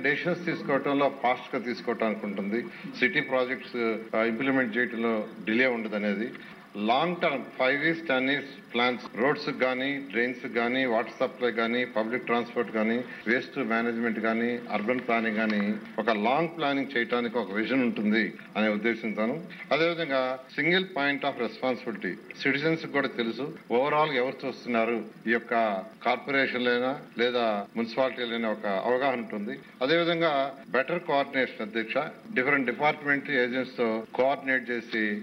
decisions తీసుకోవటంలో fast గా తీసుకోవటానికి ఉంటుంది సిటీ ప్రాజెక్ట్స్ ఇంప్లిమెంట్ చేయడంలో డిలే ఉండదు అనేది long term five years ten years plans roads కానీ డ్రైన్స్ కానీ వాటర్ సప్లై కానీ పబ్లిక్ ట్రాన్స్పోర్ట్ కానీ వేస్ట్ మేనేజ్మెంట్ కానీ అర్బన్ ప్లానింగ్ కానీ ఒక లాంగ్ ప్లానింగ్ చేయడానికి ఒక విజన్ ఉంటుంది అనే ఉద్దేశంతోను అదేవిధంగా single point of responsibility citizens కూడా తెలుసు ఓవరాల్ ఎవరు చూస్తున్నారు ఈ యొక్క కార్పొరేషన్లైనా లేదా మున్సిపాలిటీలైనా ఒక అవగాహన ఉంటుంది అదేవిధంగా బెటర్ కోఆర్డినేషన్ అధ్యక్ష డిఫరెంట్ డిపార్ట్మెంట్ ఏజెంట్స్ తో కోఆర్డినేట్ చేసి